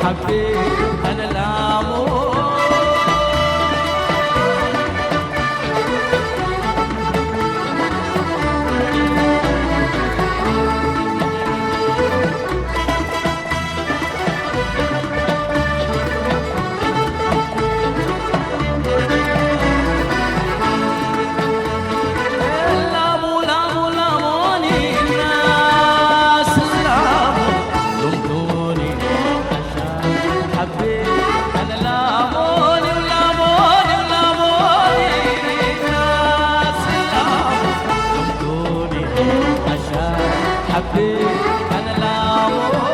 حبيت انا الامور لامو لامو لاموني الناس لامو لمتوني عشان حبيت انا لاموني ولاموني ولاموني الناس لامو لمتوني عشان حبيت انا لاموني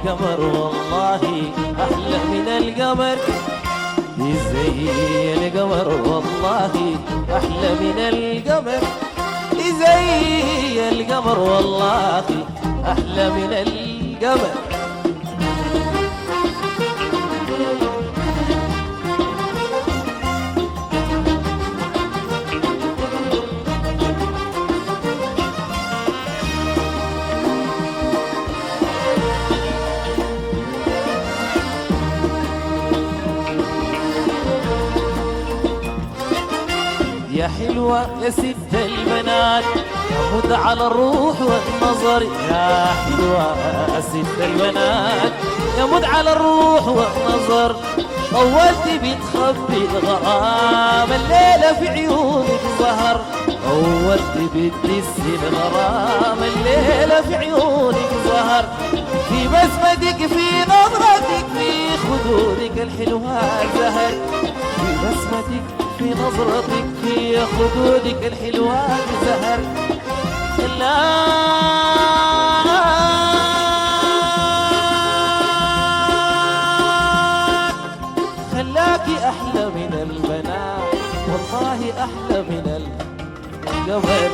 القمر والله أحلى من القمر دي زي القمر والله أحلى من القمر دي زي القمر والله أحلى من القمر يا حلوة يا ست البنات مد على الروح والنظر يا حلوة يا ست البنات يا مد على الروح والنظر طولت بتخبي الغرام الليلة في عيونك ظهر طولت بتدس الغرام الليلة في عيونك ظهر في بسمتك في نظرتك في خدودك الحلوة زهر في بسمتك في نظرتك في خدودك الحلوة زهر خلاك خلاكي أحلى من البنات والله أحلى من القمر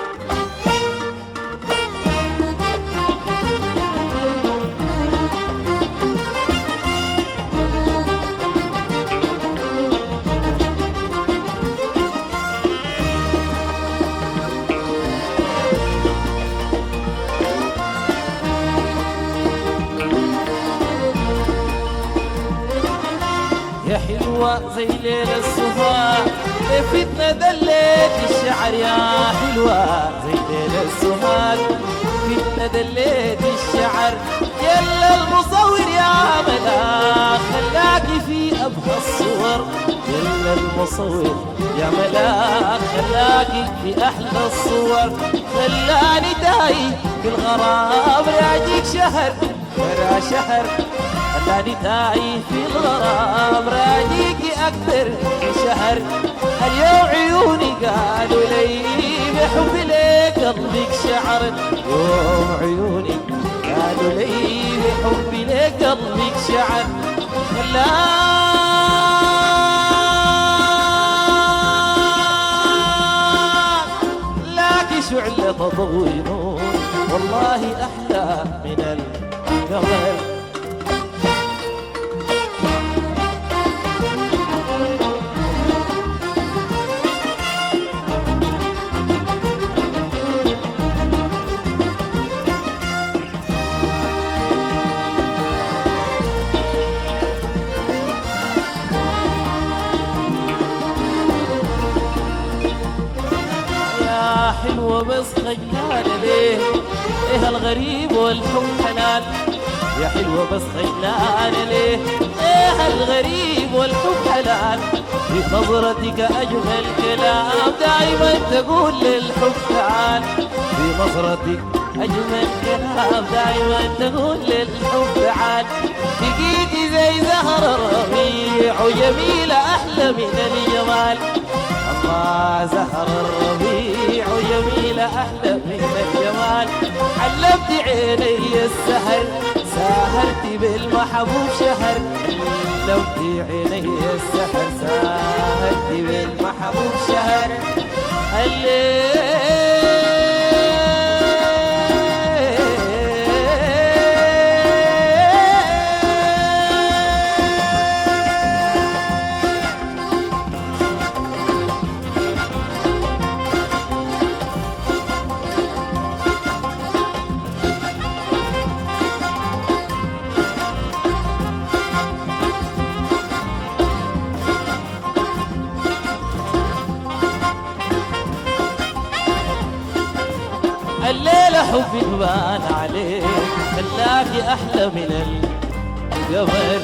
يا حلوة زي ليل السهاد فتنة دليت الشعر يا حلوة زي ليل السهاد فتنة دليت الشعر يلا المصور يا ملاك خلاكي في أبهى الصور يلا المصور يا ملاك خلاكي في أحلى الصور خلاني تايه في الغرام راجيك شهر ورا شهر خلاني تايه في الغرام راجيكي أكثر من شهر اليوم عيوني قالوا لي بحب لك قلبك شعر يوم عيوني قالوا لي بحب لك قلبك شعر خلاك لك شعلة تضوي نور والله أحلى من القمر يا حلوة بس خجلانة ليه ايه الغريب والحب حلال يا حلوة بس خجلانة ليه ايه الغريب والحب حلال في نظرتك اجمل كلام دايما تقول للحب تعال في نظرتك اجمل كلام دايما تقول للحب تعال بقيتي زي زهر الربيع وجميلة احلى من الجمال الله زهر الربيع جميلة أحلى من الجمال علمت عيني السهر ساهرت بالمحبوب شهر علمت عيني السهر ساهرت بالمحبوب شهر الليل الليلة حبي بان عليك خلاكي أحلى من القمر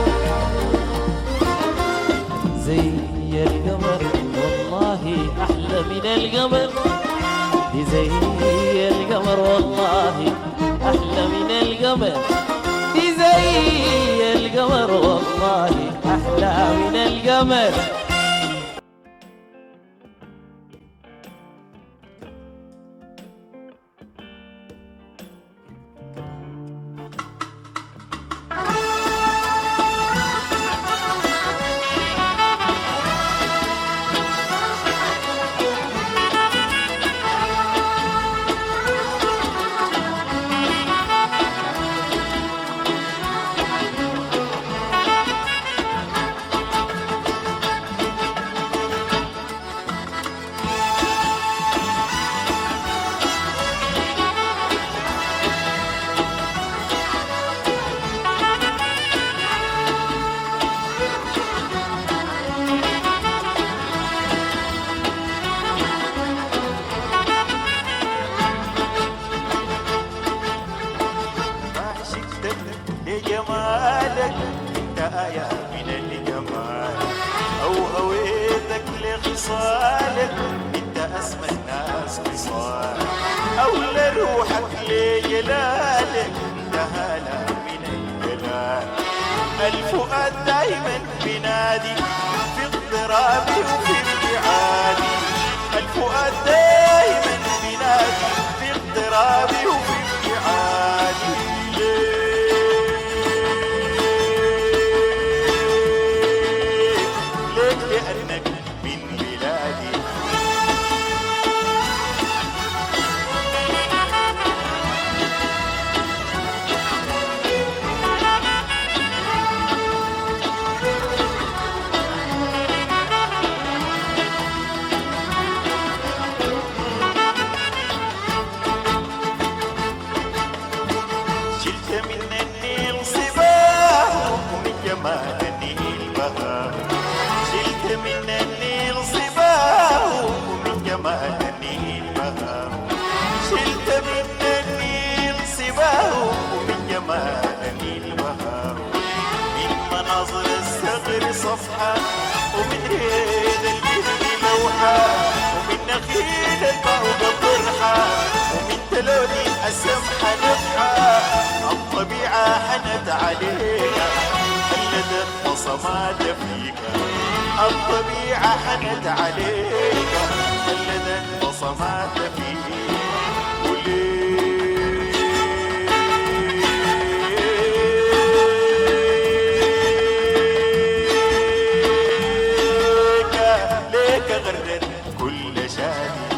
زي القمر والله أحلى أحلى من القمر دي زي القمر والله أحلى من القمر دي زي القمر والله أحلى من القمر ما عشقتك لجمالك انت آية من الجمال أو هويتك لخصالك انت أسمى الناس خصال أو لروحك لجلالك انت هالة من الجلال الفؤاد دايما بينادي في اضطرابي وفي ابتعادي الفؤاد دايما بينادي في اضطرابي وفي ابتعادي ليه؟ ليك لأنك من بلادي شلت من النيل صباه ومن جمال النيل بهار شلت من النيل صباه ومن جمال النيل بهار شلت من النيل صباه ومن جمال النيل بهار من مناظر الصقر صفحة ومن ريد الجبل لوحة ومن نخيل البعوض الضرحة ومن تلوني السمحة نفحة الطبيعة حنت علينا خلدت بصمات فيك الطبيعة حنت عليك خلدت بصمات فيك وليك ليك غرد كل شادي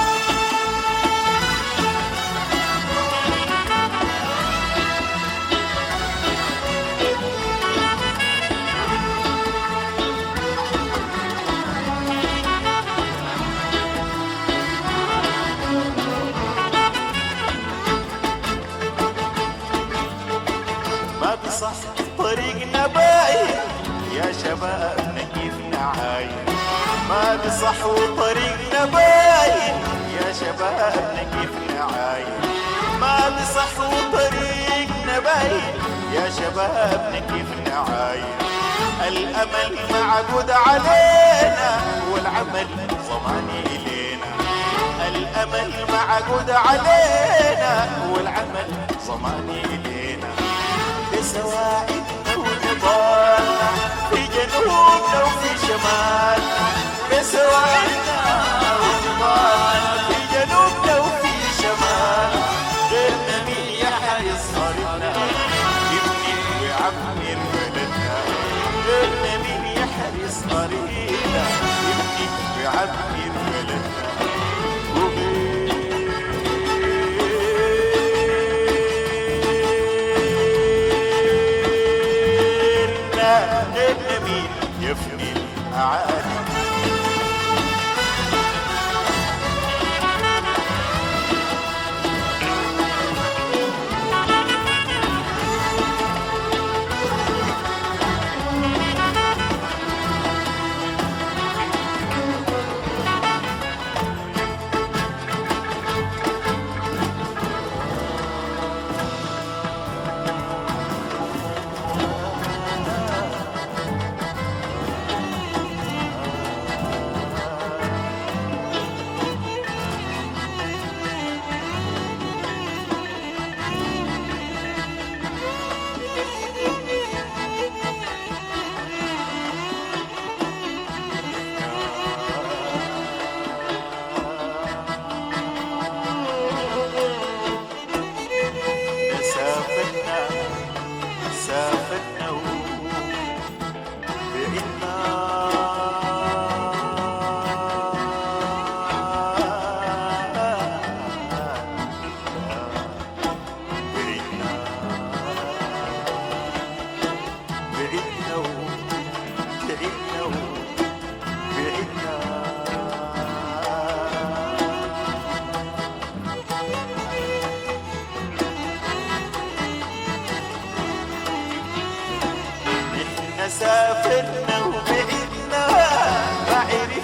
ما بصح طريقنا باين يا شباب نكيف نعاين ما بصح وطريقنا باين يا شباب نكيف نعاين ما بصح وطريقنا باين يا شباب نكيف نعاين الأمل معقود علينا والعمل ضماني إلينا الأمل معقود علينا والعمل ضماني إلينا بسواعدنا ونضالنا في جنوبنا وفي شمالنا بسواعدنا ونضالنا في جنوبنا وفي شمالنا غيرنا مين يحيى صارنا يبني ويعمر بلدنا غيرنا مين يحيى صارنا يبني ويعمر بلدنا غيرنا غيرنا مين يفني الأعالي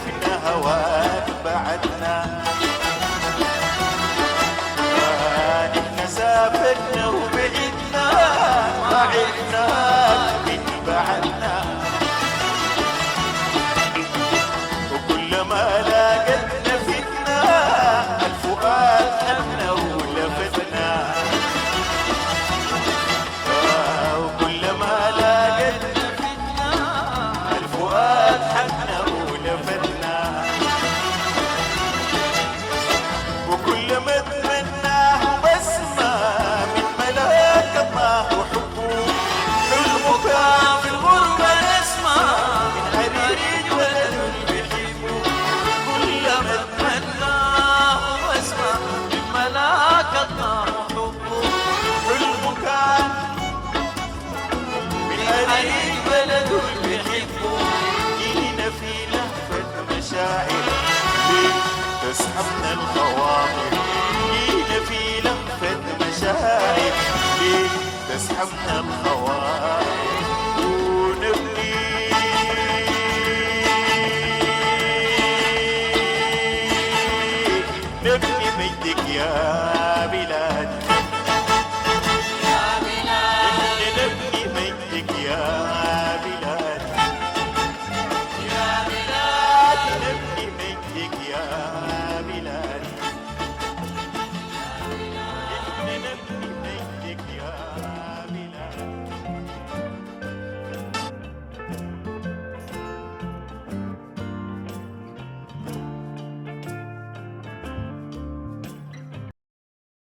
شفنا هواك بعدنا نحن سافرنا وبعدنا ما عرفنا من بعدنا وكلما لاقتنا فتنا الفؤاد أمنا ولفتنا آه، وكلما لاقتنا فتنا الفؤاد حقنا ولفتنا وكل ما اتمناه بسمة من ملاك الله وحبه حلمك في الغربة نسمة من أريد ولد بيحبه كل ما اتمناه بسمة من ملاك الله وحبه حلمك من أريد بلد بيحبه جينا في لهفة مشاعر تسحبنا الخواطر جينا في لهفة مشاعر تسحبنا الخواطر